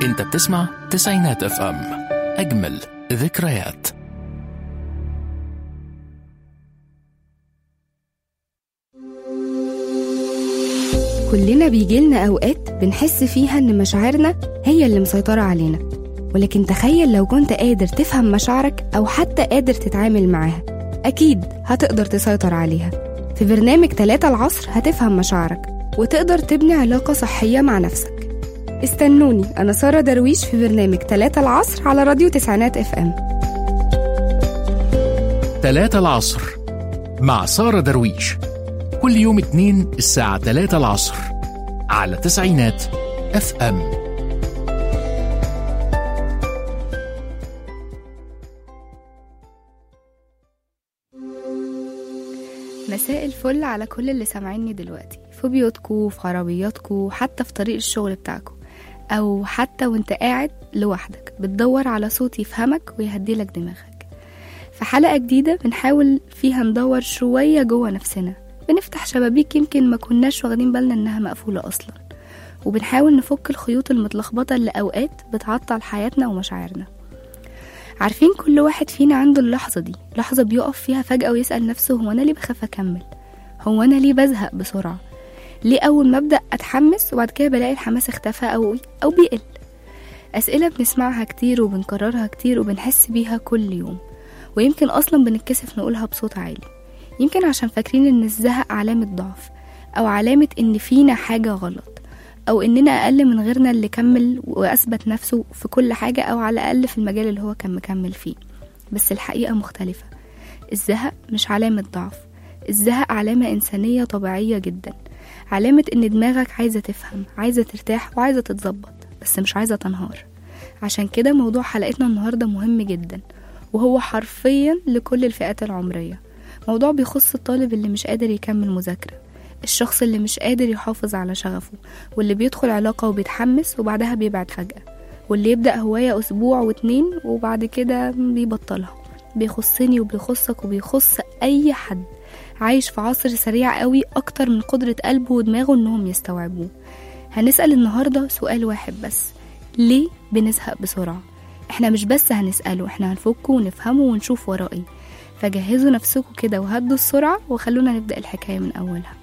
انت بتسمع تسعينات اف ام اجمل ذكريات كلنا بيجيلنا أوقات بنحس فيها إن مشاعرنا هي اللي مسيطرة علينا ولكن تخيل لو كنت قادر تفهم مشاعرك أو حتى قادر تتعامل معاها أكيد هتقدر تسيطر عليها في برنامج تلاتة العصر هتفهم مشاعرك وتقدر تبني علاقة صحية مع نفسك استنوني أنا سارة درويش في برنامج تلاتة العصر على راديو تسعينات اف ام تلاتة العصر مع سارة درويش كل يوم اتنين الساعة تلاتة العصر على تسعينات اف ام مساء الفل على كل اللي سامعيني دلوقتي في بيوتكو في عربياتكو حتى في طريق الشغل بتاعكو او حتى وانت قاعد لوحدك بتدور على صوت يفهمك ويهديلك دماغك في حلقة جديدة بنحاول فيها ندور شوية جوه نفسنا بنفتح شبابيك يمكن ما كناش واخدين بالنا انها مقفولة اصلا وبنحاول نفك الخيوط المتلخبطة اللي اوقات بتعطل حياتنا ومشاعرنا عارفين كل واحد فينا عنده اللحظة دي لحظة بيقف فيها فجأة ويسأل نفسه هو أنا ليه بخاف أكمل هو أنا ليه بزهق بسرعة ليه أول ما أبدأ أتحمس وبعد كده بلاقي الحماس اختفى أو أو بيقل أسئلة بنسمعها كتير وبنكررها كتير وبنحس بيها كل يوم ويمكن أصلا بنتكسف نقولها بصوت عالي يمكن عشان فاكرين إن الزهق علامة ضعف أو علامة إن فينا حاجة غلط أو إننا أقل من غيرنا اللي كمل وأثبت نفسه في كل حاجة أو على الأقل في المجال اللي هو كان مكمل فيه بس الحقيقة مختلفة الزهق مش علامة ضعف الزهق علامة إنسانية طبيعية جدا علامة إن دماغك عايزة تفهم عايزة ترتاح وعايزة تتظبط بس مش عايزة تنهار عشان كده موضوع حلقتنا النهاردة مهم جدا وهو حرفيا لكل الفئات العمرية موضوع بيخص الطالب اللي مش قادر يكمل مذاكرة الشخص اللي مش قادر يحافظ على شغفه واللي بيدخل علاقة وبيتحمس وبعدها بيبعد فجأة واللي يبدأ هواية أسبوع واتنين وبعد كده بيبطلها بيخصني وبيخصك وبيخص أي حد عايش في عصر سريع قوي أكتر من قدرة قلبه ودماغه إنهم يستوعبوه هنسأل النهاردة سؤال واحد بس ليه بنزهق بسرعة؟ احنا مش بس هنسأله احنا هنفكه ونفهمه ونشوف وراه ايه فجهزوا نفسكم كده وهدوا السرعة وخلونا نبدأ الحكاية من أولها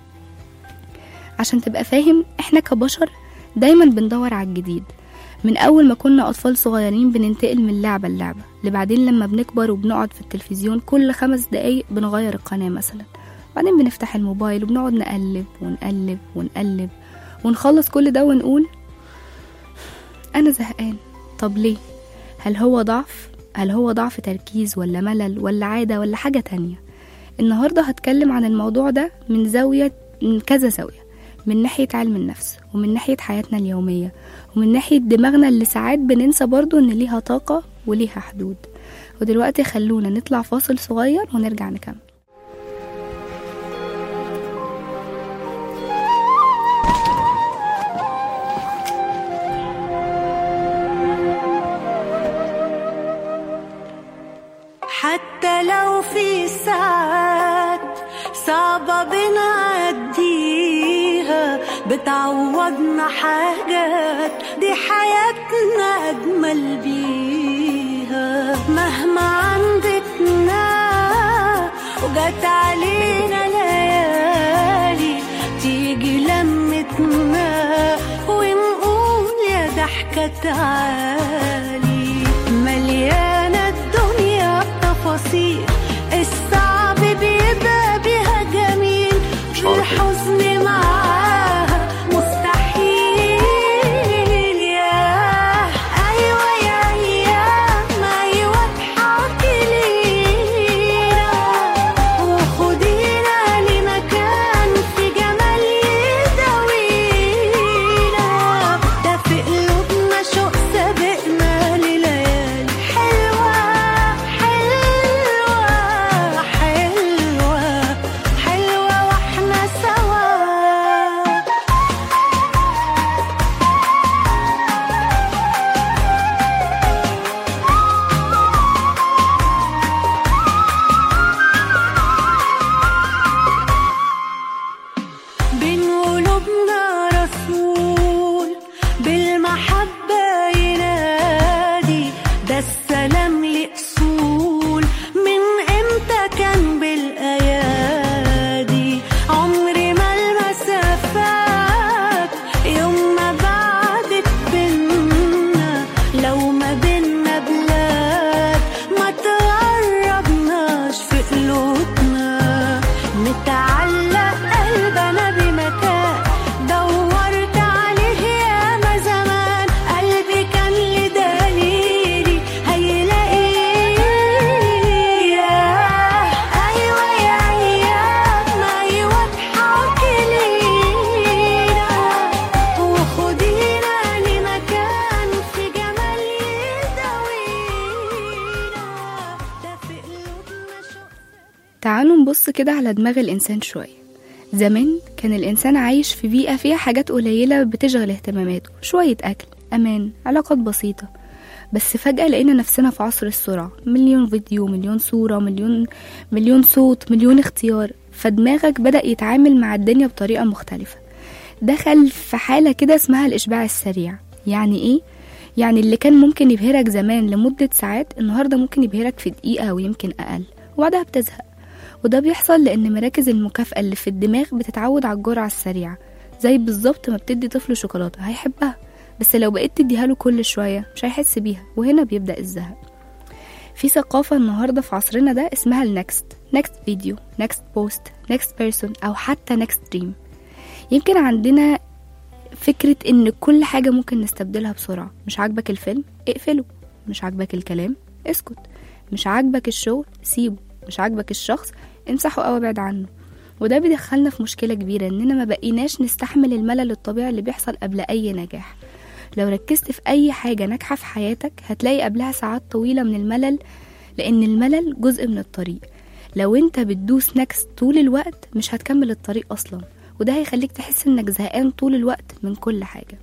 عشان تبقى فاهم احنا كبشر دايما بندور على الجديد من اول ما كنا اطفال صغيرين بننتقل من لعبة للعبة لبعدين لما بنكبر وبنقعد في التلفزيون كل خمس دقايق بنغير القناة مثلا بعدين بنفتح الموبايل وبنقعد نقلب ونقلب ونقلب ونخلص كل ده ونقول انا زهقان طب ليه هل هو ضعف هل هو ضعف تركيز ولا ملل ولا عادة ولا حاجة تانية النهاردة هتكلم عن الموضوع ده من زاوية من كذا زاوية من ناحية علم النفس ومن ناحية حياتنا اليومية ومن ناحية دماغنا اللي ساعات بننسى برضو إن ليها طاقة وليها حدود ودلوقتي خلونا نطلع فاصل صغير ونرجع نكمل حتى لو في ساعات صعبة بنعديها بتعوضنا حاجات دي حياتنا أجمل بيها مهما عندتنا وجت علينا ليالي تيجي لمتنا ونقول يا ضحكة تعالي مليانة الدنيا بتفاصيل الصعب بيبقى بيها جميل الحزن معاها مستحيل يا أيوة يا أيام أيوة اضحكي لينا وخدينا لمكان في جمال يداوينا ده في قلوبنا شوق سابقنا نبص كده على دماغ الإنسان شوية زمان كان الإنسان عايش في بيئة فيها حاجات قليلة بتشغل اهتماماته شوية أكل أمان علاقات بسيطة بس فجأة لقينا نفسنا في عصر السرعة مليون فيديو مليون صورة مليون مليون صوت مليون اختيار فدماغك بدأ يتعامل مع الدنيا بطريقة مختلفة دخل في حالة كده اسمها الإشباع السريع يعني إيه؟ يعني اللي كان ممكن يبهرك زمان لمدة ساعات النهاردة ممكن يبهرك في دقيقة أو يمكن أقل وبعدها بتزهق وده بيحصل لأن مراكز المكافأة اللي في الدماغ بتتعود على الجرعة السريعة زي بالظبط ما بتدي طفل شوكولاتة هيحبها بس لو بقيت تديها له كل شوية مش هيحس بيها وهنا بيبدأ الزهق في ثقافة النهاردة في عصرنا ده اسمها النكست نكست فيديو نكست بوست نكست بيرسون أو حتى نكست دريم يمكن عندنا فكرة إن كل حاجة ممكن نستبدلها بسرعة مش عاجبك الفيلم اقفله مش عاجبك الكلام اسكت مش عاجبك الشغل سيبه مش عاجبك الشخص امسحه أو ابعد عنه وده بيدخلنا في مشكلة كبيرة إننا ما بقيناش نستحمل الملل الطبيعي اللي بيحصل قبل أي نجاح لو ركزت في أي حاجة ناجحة في حياتك هتلاقي قبلها ساعات طويلة من الملل لأن الملل جزء من الطريق لو انت بتدوس نكست طول الوقت مش هتكمل الطريق أصلا وده هيخليك تحس انك زهقان طول الوقت من كل حاجة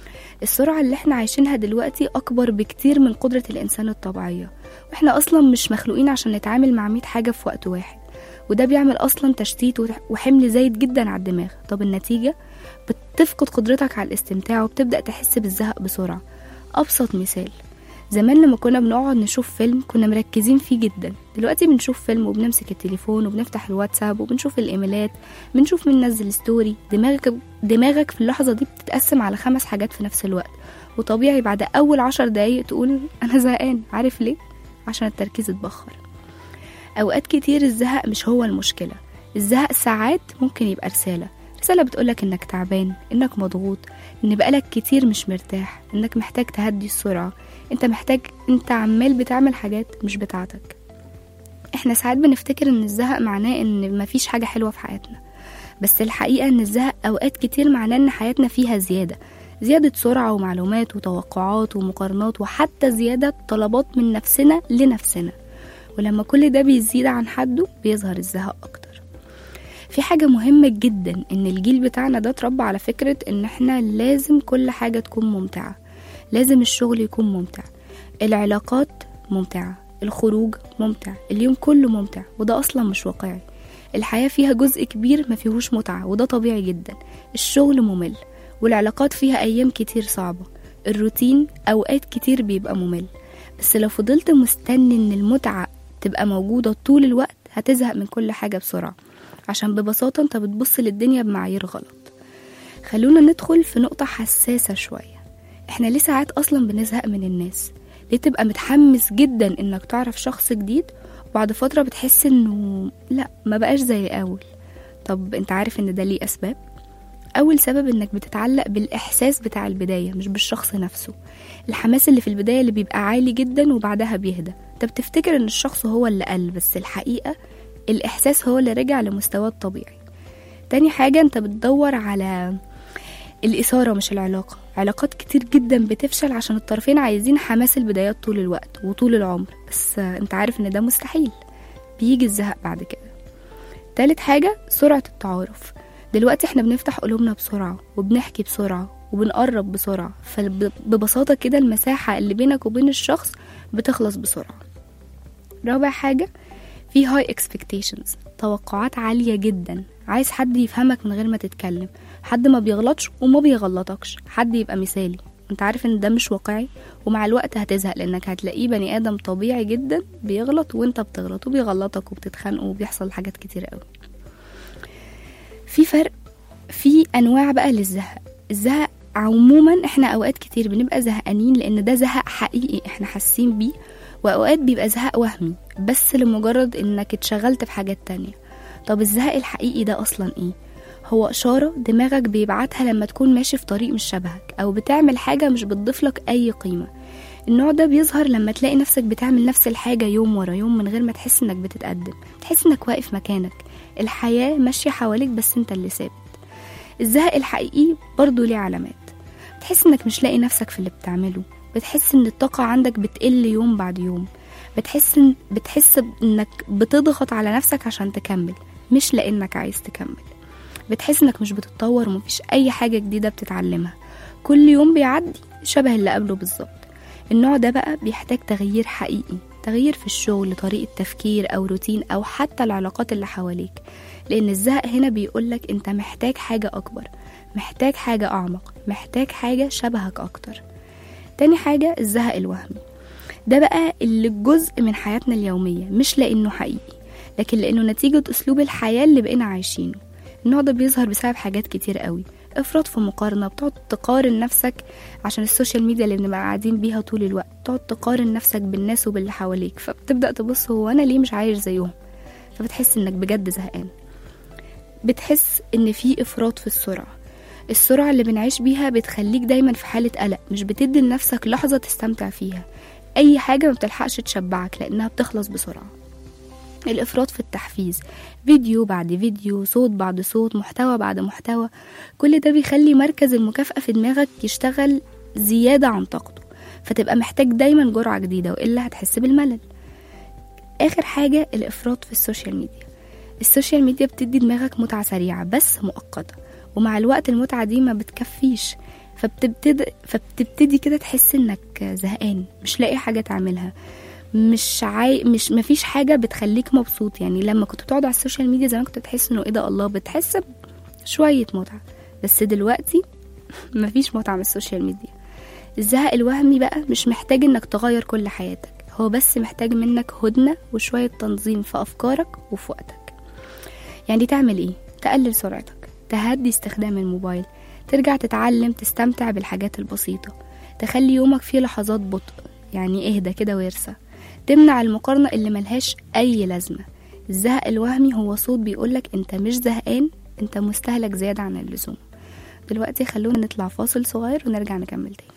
السرعة اللي احنا عايشينها دلوقتي أكبر بكتير من قدرة الإنسان الطبيعية واحنا أصلا مش مخلوقين عشان نتعامل مع مية حاجة في وقت واحد وده بيعمل أصلا تشتيت وحمل زايد جدا على الدماغ طب النتيجة بتفقد قدرتك على الاستمتاع وبتبدأ تحس بالزهق بسرعة أبسط مثال زمان لما كنا بنقعد نشوف فيلم كنا مركزين فيه جدا دلوقتي بنشوف فيلم وبنمسك التليفون وبنفتح الواتساب وبنشوف الايميلات بنشوف مين نزل ستوري دماغك دماغك في اللحظة دي بتتقسم على خمس حاجات في نفس الوقت وطبيعي بعد أول عشر دقايق تقول أنا زهقان عارف ليه؟ عشان التركيز اتبخر أوقات كتير الزهق مش هو المشكلة الزهق ساعات ممكن يبقى رسالة رسالة بتقولك إنك تعبان إنك مضغوط إن بقالك كتير مش مرتاح إنك محتاج تهدي السرعة انت محتاج انت عمال بتعمل حاجات مش بتاعتك احنا ساعات بنفتكر ان الزهق معناه ان مفيش حاجة حلوة في حياتنا بس الحقيقة ان الزهق اوقات كتير معناه ان حياتنا فيها زيادة زيادة سرعة ومعلومات وتوقعات ومقارنات وحتى زيادة طلبات من نفسنا لنفسنا ولما كل ده بيزيد عن حده بيظهر الزهق اكتر في حاجة مهمة جدا ان الجيل بتاعنا ده اتربى على فكرة ان احنا لازم كل حاجة تكون ممتعة لازم الشغل يكون ممتع العلاقات ممتعة الخروج ممتع اليوم كله ممتع وده أصلا مش واقعي الحياة فيها جزء كبير ما فيهوش متعة وده طبيعي جدا الشغل ممل والعلاقات فيها أيام كتير صعبة الروتين أوقات كتير بيبقى ممل بس لو فضلت مستني إن المتعة تبقى موجودة طول الوقت هتزهق من كل حاجة بسرعة عشان ببساطة انت بتبص للدنيا بمعايير غلط خلونا ندخل في نقطة حساسة شوية احنا ليه ساعات اصلا بنزهق من الناس ليه تبقى متحمس جدا انك تعرف شخص جديد وبعد فترة بتحس انه لا ما بقاش زي الاول طب انت عارف ان ده ليه اسباب اول سبب انك بتتعلق بالاحساس بتاع البداية مش بالشخص نفسه الحماس اللي في البداية اللي بيبقى عالي جدا وبعدها بيهدى انت بتفتكر ان الشخص هو اللي قل بس الحقيقة الاحساس هو اللي رجع لمستواه الطبيعي تاني حاجة انت بتدور على الإثارة مش العلاقة علاقات كتير جدا بتفشل عشان الطرفين عايزين حماس البدايات طول الوقت وطول العمر بس انت عارف ان ده مستحيل بيجي الزهق بعد كده تالت حاجة سرعة التعارف دلوقتي احنا بنفتح قلوبنا بسرعة وبنحكي بسرعة وبنقرب بسرعة فببساطة كده المساحة اللي بينك وبين الشخص بتخلص بسرعة رابع حاجة في هاي expectations توقعات عالية جدا عايز حد يفهمك من غير ما تتكلم حد ما بيغلطش وما بيغلطكش حد يبقى مثالي انت عارف ان ده مش واقعي ومع الوقت هتزهق لانك هتلاقيه بني ادم طبيعي جدا بيغلط وانت بتغلط وبيغلطك وبتتخانقوا وبيحصل حاجات كتير قوي في فرق في انواع بقى للزهق الزهق عموما احنا اوقات كتير بنبقى زهقانين لان ده زهق حقيقي احنا حاسين بيه واوقات بيبقى زهق وهمي بس لمجرد انك اتشغلت في حاجات تانية طب الزهق الحقيقي ده اصلا ايه هو إشارة دماغك بيبعتها لما تكون ماشي في طريق مش شبهك أو بتعمل حاجة مش بتضيفلك أي قيمة النوع ده بيظهر لما تلاقي نفسك بتعمل نفس الحاجة يوم ورا يوم من غير ما تحس انك بتتقدم تحس انك واقف مكانك الحياة ماشية حواليك بس انت اللي ثابت الزهق الحقيقي برضه ليه علامات بتحس انك مش لاقي نفسك في اللي بتعمله بتحس ان الطاقة عندك بتقل يوم بعد يوم بتحس إن بتحس انك بتضغط على نفسك عشان تكمل مش لانك عايز تكمل بتحس انك مش بتتطور ومفيش اي حاجة جديدة بتتعلمها كل يوم بيعدي شبه اللي قبله بالظبط النوع ده بقى بيحتاج تغيير حقيقي تغيير في الشغل طريقة تفكير أو روتين أو حتى العلاقات اللي حواليك لأن الزهق هنا بيقولك أنت محتاج حاجة أكبر محتاج حاجة أعمق محتاج حاجة شبهك أكتر تاني حاجة الزهق الوهمي ده بقى اللي جزء من حياتنا اليومية مش لأنه حقيقي لكن لأنه نتيجة أسلوب الحياة اللي بقينا عايشينه النوع ده بيظهر بسبب حاجات كتير قوي افراط في مقارنة بتقعد تقارن نفسك عشان السوشيال ميديا اللي بنبقى قاعدين بيها طول الوقت تقعد تقارن نفسك بالناس وباللي حواليك فبتبدأ تبص هو أنا ليه مش عايش زيهم فبتحس إنك بجد زهقان بتحس إن في إفراط في السرعة السرعة اللي بنعيش بيها بتخليك دايما في حالة قلق مش بتدي لنفسك لحظة تستمتع فيها أي حاجة ما بتلحقش تشبعك لأنها بتخلص بسرعة الإفراط في التحفيز فيديو بعد فيديو صوت بعد صوت محتوى بعد محتوى كل ده بيخلي مركز المكافأة في دماغك يشتغل زيادة عن طاقته فتبقى محتاج دايما جرعة جديدة وإلا هتحس بالملل آخر حاجة الإفراط في السوشيال ميديا السوشيال ميديا بتدي دماغك متعة سريعة بس مؤقتة ومع الوقت المتعة دي ما بتكفيش فبتبتدي فبتبتدي كده تحس انك زهقان مش لاقي حاجة تعملها مش عاي... مش مفيش حاجة بتخليك مبسوط يعني لما كنت بتقعد على السوشيال ميديا زمان كنت بتحس انه ايه ده الله بتحس بشوية متعة بس دلوقتي مفيش متعة من السوشيال ميديا الزهق الوهمي بقى مش محتاج انك تغير كل حياتك هو بس محتاج منك هدنة وشوية تنظيم في أفكارك وفي وقتك يعني تعمل ايه؟ تقلل سرعتك تهدي استخدام الموبايل ترجع تتعلم تستمتع بالحاجات البسيطة تخلي يومك فيه لحظات بطء يعني اهدى كده وارسى تمنع المقارنة اللي ملهاش أي لازمة الزهق الوهمي هو صوت بيقولك انت مش زهقان انت مستهلك زيادة عن اللزوم دلوقتي خلونا نطلع فاصل صغير ونرجع نكمل تاني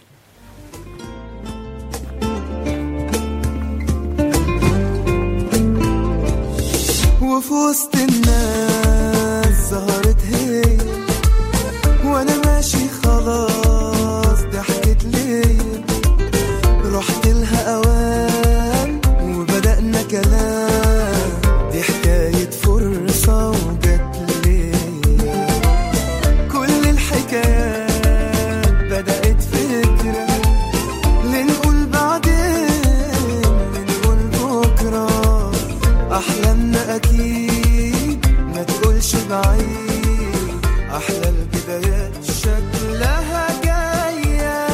وفي وسط الناس ظهرت هي وانا ماشي خلاص ضحكت ليا رحت لها اوام وبدأنا كلام دي حكاية فرصة وجت ليا كل الحكايات بدأت فكرة لنقول بعدين لنقول بكرة أحلامنا أكيد ما تقولش بعيد أحلى البدايات شكلها جاية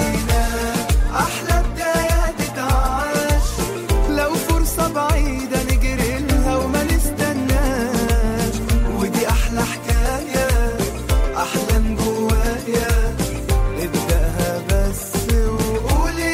أحلى بدايات تتعاش لو فرصة بعيدة نجري لها وما نستناش ودي أحلى حكاية أحلام جوايا ابدأها بس وقولي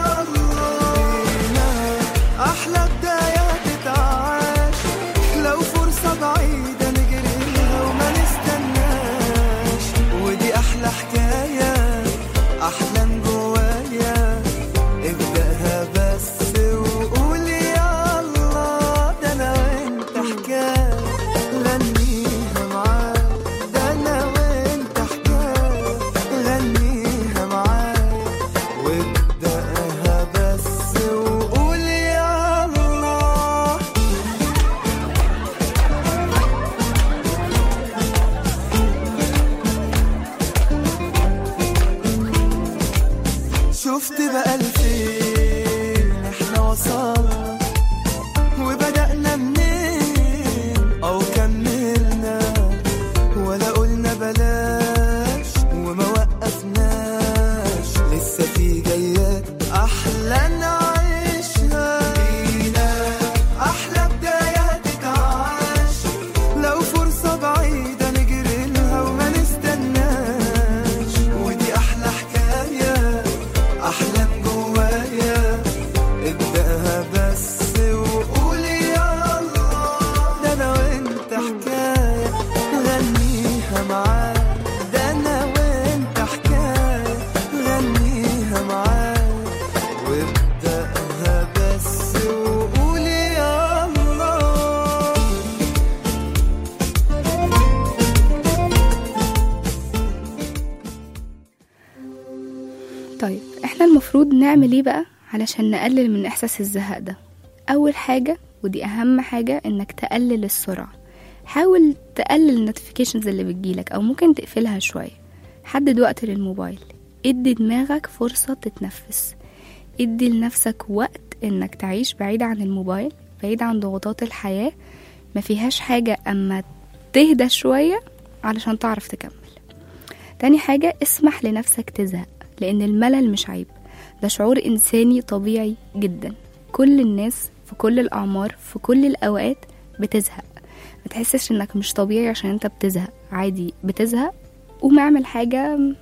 يلا أحلى بداية تتعاش لو فرصة بعيدة نجري لها وما نستناش ودي أحلى حكاية أحلام جوايا ابدأها بس وقولي يلا ده أنا وأنت حكاية غنيها معاك ده أنا وأنت حكاية غنيها معاك وابدأها بس وقولي يلا شفت بقى الفين احنا وصلنا وبدأنا منين أو كملنا ولا قلنا بلاش وما وقفناش لسه في جايات أحلى نعيشها بينا أحلى بداية تتعاش لو فرصة بعيدة نجري لها وما نستناش ودي أحلى حكاية أحلام جوايا ابدأها بس وقولي يلا ده أنا وأنت حكاية غنيها معاك ده أنا وأنت حكاية غنيها معاك وابدأها بس وقولي يلا طيب احنا المفروض نعمل ايه بقى علشان نقلل من احساس الزهق ده اول حاجة ودي اهم حاجة انك تقلل السرعة حاول تقلل النوتيفيكيشنز اللي بتجيلك او ممكن تقفلها شويه حدد وقت للموبايل ادي دماغك فرصه تتنفس ادي لنفسك وقت انك تعيش بعيد عن الموبايل بعيد عن ضغوطات الحياه ما فيهاش حاجه اما تهدى شويه علشان تعرف تكمل تاني حاجة اسمح لنفسك تزهق لأن الملل مش عيب ده شعور إنساني طبيعي جدا كل الناس في كل الأعمار في كل الأوقات بتزهق ما تحسش إنك مش طبيعي عشان أنت بتزهق عادي بتزهق قوم اعمل حاجة م-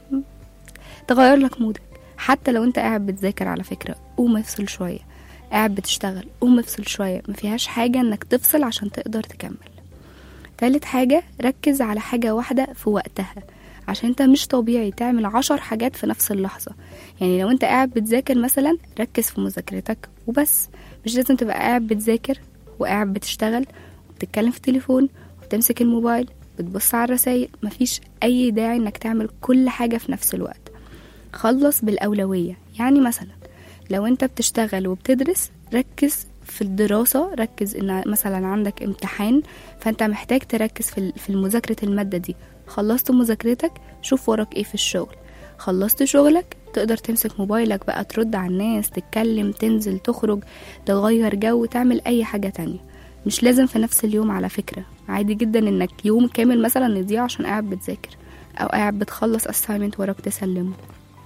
تغير لك مودك حتى لو أنت قاعد بتذاكر على فكرة قوم افصل شوية قاعد بتشتغل قوم افصل شوية ما فيهاش حاجة إنك تفصل عشان تقدر تكمل تالت حاجة ركز على حاجة واحدة في وقتها عشان انت مش طبيعي تعمل عشر حاجات في نفس اللحظة يعني لو انت قاعد بتذاكر مثلا ركز في مذاكرتك وبس مش لازم تبقى قاعد بتذاكر وقاعد بتشتغل وبتتكلم في التليفون وبتمسك الموبايل بتبص على الرسايل مفيش اي داعي انك تعمل كل حاجة في نفس الوقت خلص بالأولوية يعني مثلا لو انت بتشتغل وبتدرس ركز في الدراسة ركز ان مثلا عندك امتحان فانت محتاج تركز في ال- في مذاكرة المادة دي خلصت مذاكرتك شوف وراك ايه في الشغل خلصت شغلك تقدر تمسك موبايلك بقى ترد على الناس تتكلم تنزل تخرج تغير جو تعمل اي حاجة تانية مش لازم في نفس اليوم على فكرة عادي جدا انك يوم كامل مثلا يضيع عشان قاعد بتذاكر او قاعد بتخلص assignment وراك تسلمه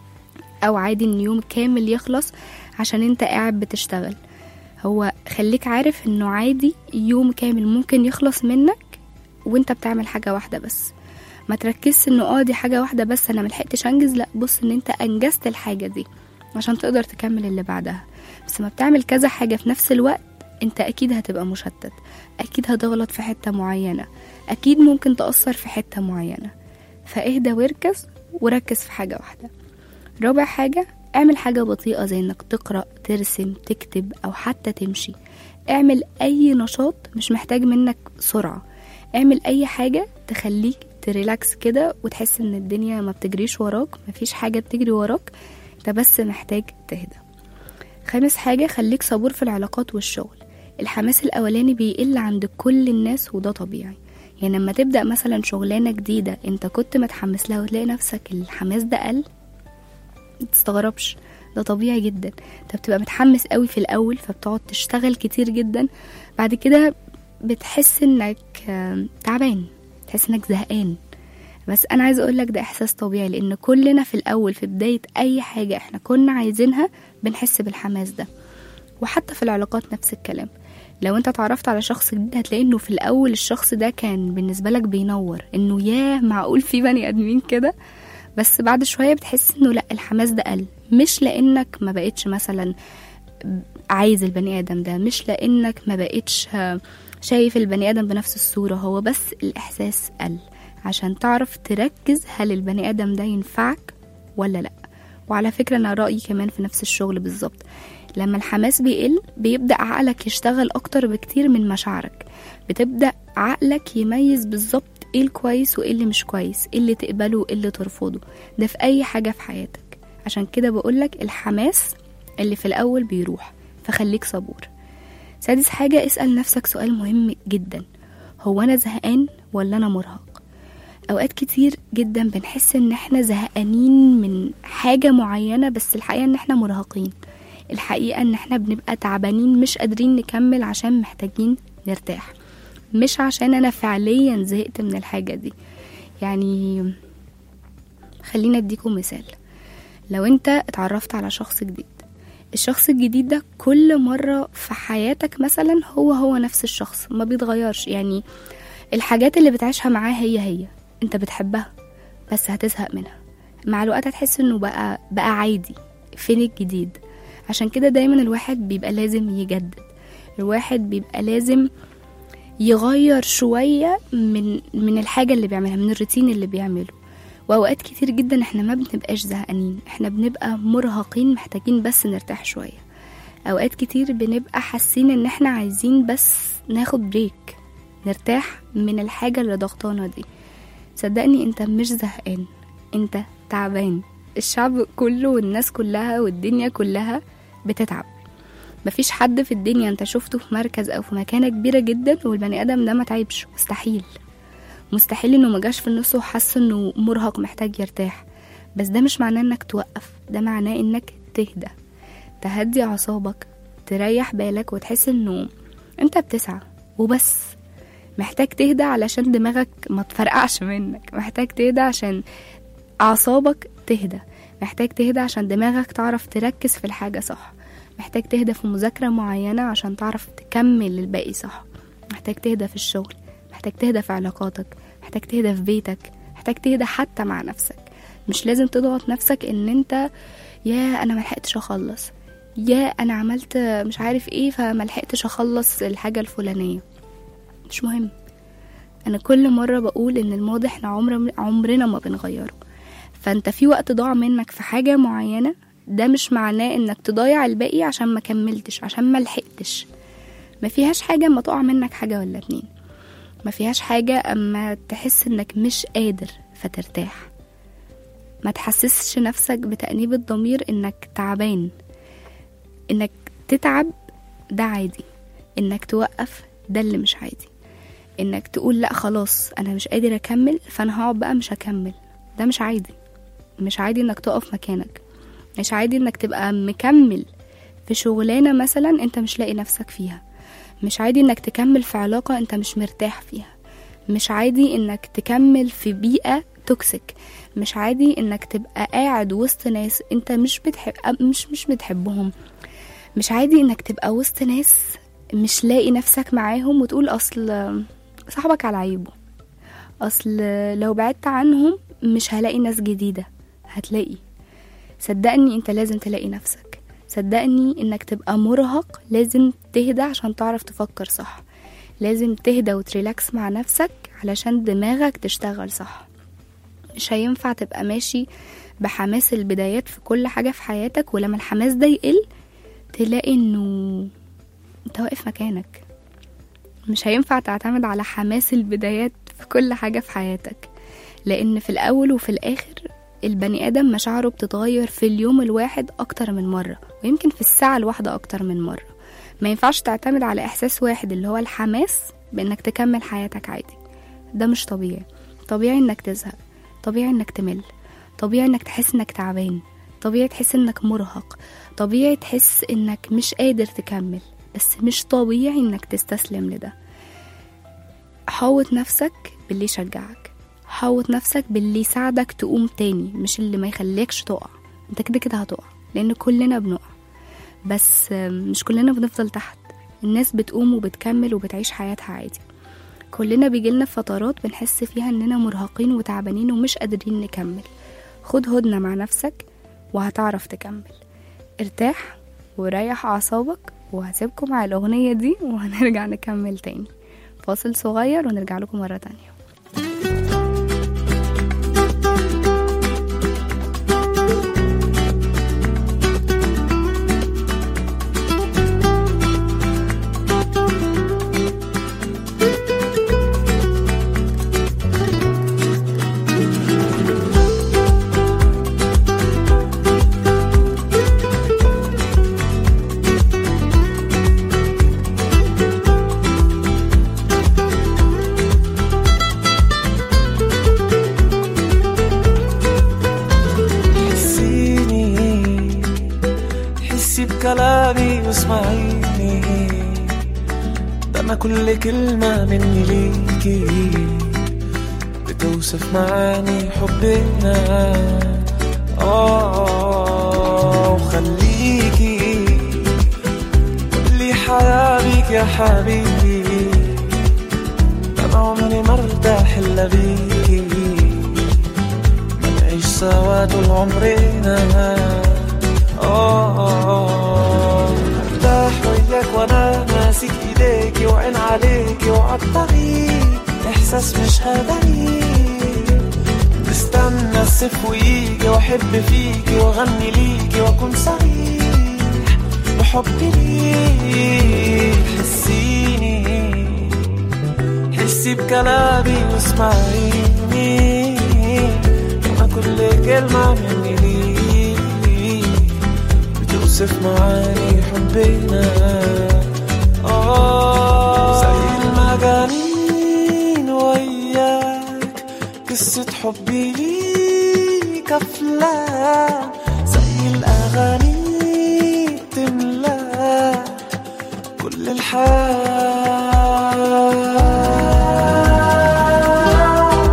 او عادي ان يوم كامل يخلص عشان انت قاعد بتشتغل هو خليك عارف انه عادي يوم كامل ممكن يخلص منك وانت بتعمل حاجة واحدة بس ما تركزش انه اه دي حاجة واحدة بس انا ملحقتش انجز لا بص ان انت انجزت الحاجة دي عشان تقدر تكمل اللي بعدها بس ما بتعمل كذا حاجة في نفس الوقت انت اكيد هتبقى مشتت اكيد هتغلط في حتة معينة اكيد ممكن تأثر في حتة معينة فاهدى واركز وركز في حاجة واحدة رابع حاجة اعمل حاجة بطيئة زي انك تقرأ ترسم تكتب او حتى تمشي اعمل اي نشاط مش محتاج منك سرعة اعمل اي حاجة تخليك تريلاكس كده وتحس ان الدنيا ما بتجريش وراك مفيش حاجة بتجري وراك انت بس محتاج تهدى خامس حاجة خليك صبور في العلاقات والشغل الحماس الأولاني بيقل عند كل الناس وده طبيعي يعني لما تبدأ مثلا شغلانة جديدة انت كنت متحمس لها وتلاقي نفسك الحماس ده قل متستغربش ده طبيعي جدا انت بتبقى متحمس قوي في الأول فبتقعد تشتغل كتير جدا بعد كده بتحس انك آم، تعبان تحس انك زهقان بس انا عايزه اقول لك ده احساس طبيعي لان كلنا في الاول في بدايه اي حاجه احنا كنا عايزينها بنحس بالحماس ده وحتى في العلاقات نفس الكلام لو انت اتعرفت على شخص جديد هتلاقي انه في الاول الشخص ده كان بالنسبه لك بينور انه ياه معقول في بني ادمين كده بس بعد شويه بتحس انه لا الحماس ده قل مش لانك ما بقتش مثلا عايز البني ادم ده مش لانك ما بقتش آه، شايف البني ادم بنفس الصوره هو بس الاحساس قل عشان تعرف تركز هل البني ادم ده ينفعك ولا لا وعلى فكره انا رايي كمان في نفس الشغل بالظبط لما الحماس بيقل بيبدا عقلك يشتغل اكتر بكتير من مشاعرك بتبدا عقلك يميز بالظبط ايه الكويس وايه اللي مش كويس ايه اللي تقبله وايه اللي ترفضه ده في اي حاجه في حياتك عشان كده بقولك الحماس اللي في الاول بيروح فخليك صبور سادس حاجة اسأل نفسك سؤال مهم جدا هو أنا زهقان ولا أنا مرهق أوقات كتير جدا بنحس إن إحنا زهقانين من حاجة معينة بس الحقيقة إن إحنا مرهقين الحقيقة إن إحنا بنبقى تعبانين مش قادرين نكمل عشان محتاجين نرتاح مش عشان أنا فعليا زهقت من الحاجة دي يعني خلينا اديكم مثال لو انت اتعرفت على شخص جديد الشخص الجديد ده كل مرة في حياتك مثلا هو هو نفس الشخص ما بيتغيرش يعني الحاجات اللي بتعيشها معاه هي هي انت بتحبها بس هتزهق منها مع الوقت هتحس انه بقى بقى عادي فين الجديد عشان كده دايما الواحد بيبقى لازم يجدد الواحد بيبقى لازم يغير شوية من من الحاجة اللي بيعملها من الروتين اللي بيعمله واوقات كتير جدا احنا ما بنبقاش زهقانين احنا بنبقى مرهقين محتاجين بس نرتاح شوية اوقات كتير بنبقى حاسين ان احنا عايزين بس ناخد بريك نرتاح من الحاجة اللي ضغطانا دي صدقني انت مش زهقان انت تعبان الشعب كله والناس كلها والدنيا كلها بتتعب مفيش حد في الدنيا انت شفته في مركز او في مكانة كبيرة جدا والبني ادم ده ما تعبش مستحيل مستحيل انه ما جاش في النص وحس انه مرهق محتاج يرتاح بس ده مش معناه انك توقف ده معناه انك تهدى تهدي اعصابك تريح بالك وتحس انه انت بتسعى وبس محتاج تهدى علشان دماغك ما تفرقعش منك محتاج تهدى عشان اعصابك تهدى محتاج تهدى عشان دماغك تعرف تركز في الحاجة صح محتاج تهدى في مذاكرة معينة عشان تعرف تكمل الباقي صح محتاج تهدى في الشغل محتاج تهدى في علاقاتك محتاج تهدى في بيتك محتاج تهدى حتى مع نفسك مش لازم تضغط نفسك ان انت يا انا ملحقتش اخلص يا انا عملت مش عارف ايه فملحقتش اخلص الحاجة الفلانية مش مهم انا كل مرة بقول ان الماضي احنا عمر عمرنا ما بنغيره فانت في وقت ضاع منك في حاجة معينة ده مش معناه انك تضيع الباقي عشان ما كملتش عشان ما لحقتش ما فيهاش حاجة اما تقع منك حاجة ولا اتنين ما فيهاش حاجة اما تحس انك مش قادر فترتاح ما تحسسش نفسك بتأنيب الضمير انك تعبان انك تتعب ده عادي انك توقف ده اللي مش عادي انك تقول لا خلاص انا مش قادر اكمل فانا هقعد بقى مش هكمل ده مش عادي مش عادي انك تقف مكانك مش عادي انك تبقى مكمل في شغلانة مثلا انت مش لاقي نفسك فيها مش عادي انك تكمل في علاقة انت مش مرتاح فيها مش عادي انك تكمل في بيئة توكسيك مش عادي انك تبقى قاعد وسط ناس انت مش بتحب مش مش بتحبهم مش عادي انك تبقى وسط ناس مش لاقي نفسك معاهم وتقول اصل صاحبك على عيبه اصل لو بعدت عنهم مش هلاقي ناس جديدة هتلاقي صدقني انت لازم تلاقي نفسك صدقني انك تبقى مرهق لازم تهدى عشان تعرف تفكر صح لازم تهدى وتريلاكس مع نفسك علشان دماغك تشتغل صح مش هينفع تبقى ماشي بحماس البدايات في كل حاجة في حياتك ولما الحماس ده يقل تلاقي انه انت واقف مكانك مش هينفع تعتمد على حماس البدايات في كل حاجة في حياتك لأن في الأول وفي الآخر البني آدم مشاعره بتتغير في اليوم الواحد أكتر من مرة ويمكن في الساعة الواحدة أكتر من مرة ما ينفعش تعتمد على إحساس واحد اللي هو الحماس بإنك تكمل حياتك عادي ده مش طبيعي طبيعي إنك تزهق طبيعي إنك تمل طبيعي إنك تحس إنك تعبان طبيعي تحس إنك مرهق طبيعي تحس إنك مش قادر تكمل بس مش طبيعي إنك تستسلم لده حوط نفسك باللي يشجعك حوط نفسك باللي يساعدك تقوم تاني مش اللي ما يخليكش تقع انت كده كده هتقع لان كلنا بنقع بس مش كلنا بنفضل تحت الناس بتقوم وبتكمل وبتعيش حياتها عادي كلنا بيجيلنا فترات بنحس فيها اننا مرهقين وتعبانين ومش قادرين نكمل خد هدنة مع نفسك وهتعرف تكمل ارتاح وريح اعصابك وهسيبكم مع الاغنية دي وهنرجع نكمل تاني فاصل صغير ونرجع لكم مرة تانية حسيني حسي بكلامي واسمعيني ده انا كل كلمة مني ليكي بتوصف معاني حبنا اه وخليكي كل حياة بيك يا حبيبي ده انا عمري ما ارتاح الا بيكي نعيش سوا طول عمرنا آه ارتاح وياك وانا ماسك ايديكي وعين عليكي وعالطريق احساس مش هدري استنى الصيف ويجي واحب فيكي واغني ليكي واكون صريح بحبي ليك حسيني حسي بكلامي واسمعيني انا كل كلمة مني ليك نوصف معاني حبنا آه زي المجانين وياك قصة حبي ليك أفلام زي الأغاني بتملا كل الحياة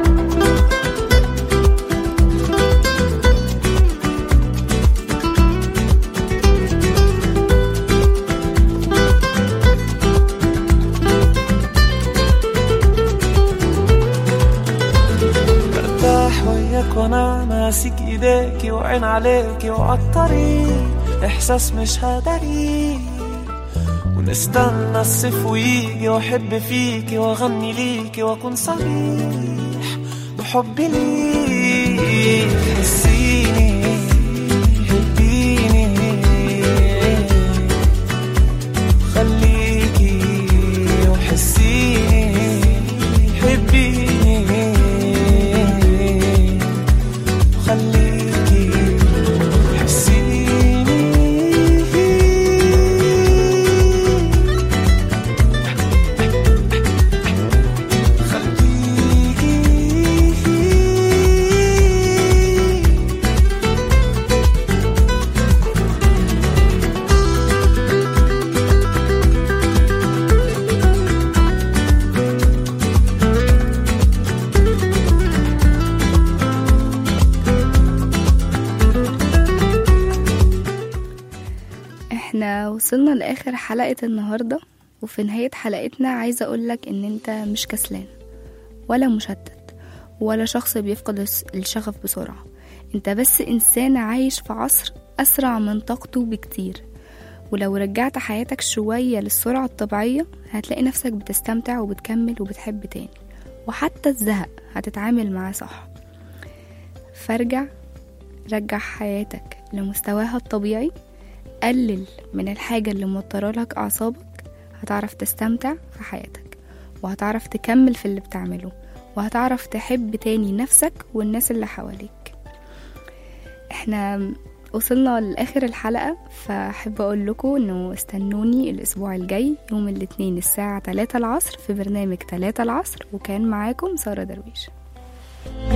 برتاح وياك وانا ماسك ايديكي وعين عليكي وعالطريق احساس مش هدري ونستنى الصيف ويجي واحب فيكي واغني ليكي واكون صريح بحبي ليك حسيني حبيني خليكي وحسيني حبيني خليكي حسيني خليكي احنا وصلنا لاخر حلقة النهاردة وفي نهاية حلقتنا عايزة اقولك ان انت مش كسلان ولا مشتت ولا شخص بيفقد الس- الشغف بسرعة انت بس انسان عايش في عصر اسرع من طاقته بكتير ولو رجعت حياتك شوية للسرعة الطبيعية هتلاقي نفسك بتستمتع وبتكمل وبتحب تاني وحتى الزهق هتتعامل معاه صح فارجع رجع حياتك لمستواها الطبيعي قلل من الحاجة اللي موترالك أعصابك هتعرف تستمتع في حياتك وهتعرف تكمل في اللي بتعمله وهتعرف تحب تاني نفسك والناس اللي حواليك احنا وصلنا لآخر الحلقة فأحب أقول لكم إنه استنوني الأسبوع الجاي يوم الاثنين الساعة 3 العصر في برنامج 3 العصر وكان معاكم سارة درويش